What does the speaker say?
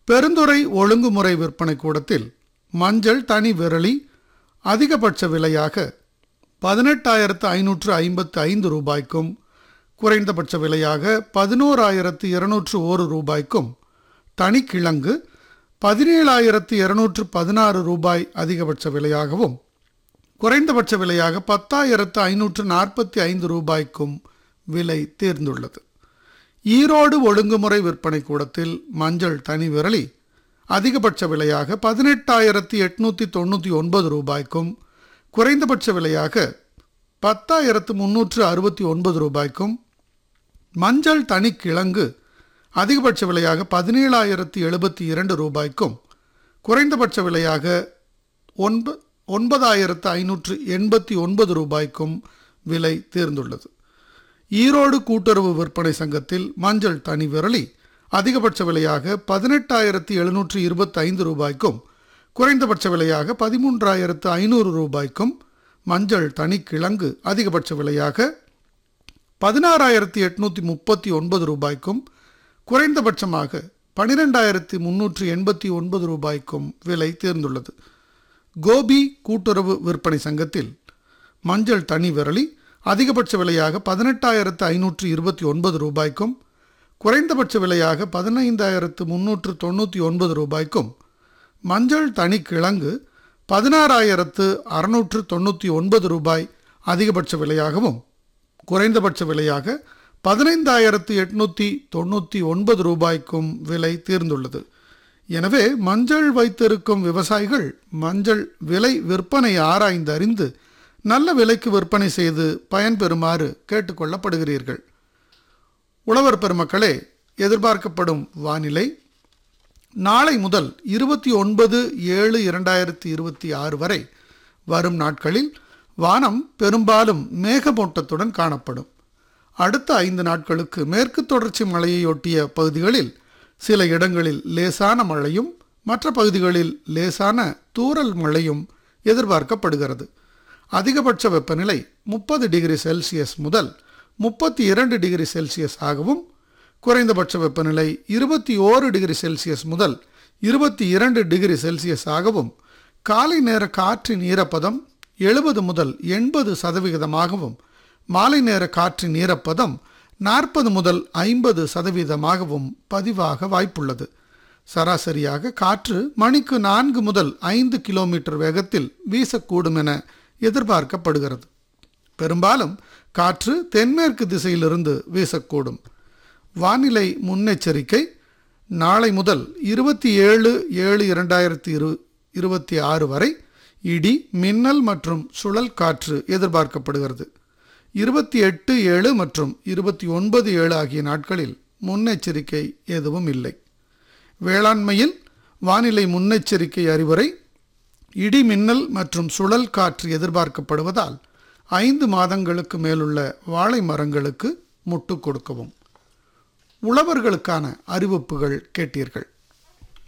பெருந்துறை ஒழுங்குமுறை விற்பனை கூடத்தில் மஞ்சள் தனி விரலி அதிகபட்ச விலையாக பதினெட்டாயிரத்து ஐநூற்று ஐம்பத்து ஐந்து ரூபாய்க்கும் குறைந்தபட்ச விலையாக பதினோராயிரத்து இருநூற்று ஒரு ரூபாய்க்கும் தனிக்கிழங்கு பதினேழாயிரத்து இருநூற்று பதினாறு ரூபாய் அதிகபட்ச விலையாகவும் குறைந்தபட்ச விலையாக பத்தாயிரத்து ஐநூற்று நாற்பத்தி ஐந்து ரூபாய்க்கும் விலை தேர்ந்துள்ளது ஈரோடு ஒழுங்குமுறை விற்பனை கூடத்தில் மஞ்சள் தனி விரலி அதிகபட்ச விலையாக பதினெட்டாயிரத்தி எட்நூற்றி தொண்ணூற்றி ஒன்பது ரூபாய்க்கும் குறைந்தபட்ச விலையாக பத்தாயிரத்து முன்னூற்று அறுபத்தி ஒன்பது ரூபாய்க்கும் மஞ்சள் தனிக்கிழங்கு அதிகபட்ச விலையாக பதினேழாயிரத்தி எழுபத்தி இரண்டு ரூபாய்க்கும் குறைந்தபட்ச விலையாக ஒன்ப ஒன்பதாயிரத்து ஐநூற்று எண்பத்தி ஒன்பது ரூபாய்க்கும் விலை தேர்ந்துள்ளது ஈரோடு கூட்டுறவு விற்பனை சங்கத்தில் மஞ்சள் தனி விரலி அதிகபட்ச விலையாக பதினெட்டாயிரத்தி எழுநூற்று இருபத்தி ஐந்து ரூபாய்க்கும் குறைந்தபட்ச விலையாக பதிமூன்றாயிரத்து ஐநூறு ரூபாய்க்கும் மஞ்சள் தனிக்கிழங்கு அதிகபட்ச விலையாக பதினாறாயிரத்தி எட்நூற்றி முப்பத்தி ஒன்பது ரூபாய்க்கும் குறைந்தபட்சமாக பனிரெண்டாயிரத்தி முன்னூற்றி எண்பத்தி ஒன்பது ரூபாய்க்கும் விலை தேர்ந்துள்ளது கோபி கூட்டுறவு விற்பனை சங்கத்தில் மஞ்சள் தனி விரலி அதிகபட்ச விலையாக பதினெட்டாயிரத்து ஐநூற்று இருபத்தி ஒன்பது ரூபாய்க்கும் குறைந்தபட்ச விலையாக பதினைந்தாயிரத்து முன்னூற்று தொண்ணூற்றி ஒன்பது ரூபாய்க்கும் மஞ்சள் தனி கிழங்கு பதினாறாயிரத்து அறுநூற்று தொண்ணூற்றி ஒன்பது ரூபாய் அதிகபட்ச விலையாகவும் குறைந்தபட்ச விலையாக பதினைந்தாயிரத்து எட்நூற்றி தொண்ணூற்றி ஒன்பது ரூபாய்க்கும் விலை தீர்ந்துள்ளது எனவே மஞ்சள் வைத்திருக்கும் விவசாயிகள் மஞ்சள் விலை விற்பனை ஆராய்ந்து அறிந்து நல்ல விலைக்கு விற்பனை செய்து பயன்பெறுமாறு கேட்டுக்கொள்ளப்படுகிறீர்கள் உழவர் பெருமக்களே எதிர்பார்க்கப்படும் வானிலை நாளை முதல் இருபத்தி ஒன்பது ஏழு இரண்டாயிரத்தி இருபத்தி ஆறு வரை வரும் நாட்களில் வானம் பெரும்பாலும் மேகமூட்டத்துடன் காணப்படும் அடுத்த ஐந்து நாட்களுக்கு மேற்கு தொடர்ச்சி மலையையொட்டிய பகுதிகளில் சில இடங்களில் லேசான மழையும் மற்ற பகுதிகளில் லேசான தூறல் மழையும் எதிர்பார்க்கப்படுகிறது அதிகபட்ச வெப்பநிலை முப்பது டிகிரி செல்சியஸ் முதல் முப்பத்தி இரண்டு டிகிரி செல்சியஸ் ஆகவும் குறைந்தபட்ச வெப்பநிலை இருபத்தி ஓரு டிகிரி செல்சியஸ் முதல் இருபத்தி இரண்டு டிகிரி செல்சியஸ் ஆகவும் காலை நேர காற்றின் ஈரப்பதம் எழுபது முதல் எண்பது சதவிகிதமாகவும் மாலை நேர காற்றின் ஈரப்பதம் நாற்பது முதல் ஐம்பது சதவீதமாகவும் பதிவாக வாய்ப்புள்ளது சராசரியாக காற்று மணிக்கு நான்கு முதல் ஐந்து கிலோமீட்டர் வேகத்தில் வீசக்கூடும் என எதிர்பார்க்கப்படுகிறது பெரும்பாலும் காற்று தென்மேற்கு திசையிலிருந்து வீசக்கூடும் வானிலை முன்னெச்சரிக்கை நாளை முதல் இருபத்தி ஏழு ஏழு இரண்டாயிரத்தி இரு இருபத்தி ஆறு வரை இடி மின்னல் மற்றும் சுழல் காற்று எதிர்பார்க்கப்படுகிறது இருபத்தி எட்டு ஏழு மற்றும் இருபத்தி ஒன்பது ஏழு ஆகிய நாட்களில் முன்னெச்சரிக்கை எதுவும் இல்லை வேளாண்மையில் வானிலை முன்னெச்சரிக்கை அறிவுரை இடி மின்னல் மற்றும் சுழல் காற்று எதிர்பார்க்கப்படுவதால் ஐந்து மாதங்களுக்கு மேலுள்ள வாழை மரங்களுக்கு முட்டு கொடுக்கவும் உழவர்களுக்கான அறிவிப்புகள் கேட்டீர்கள்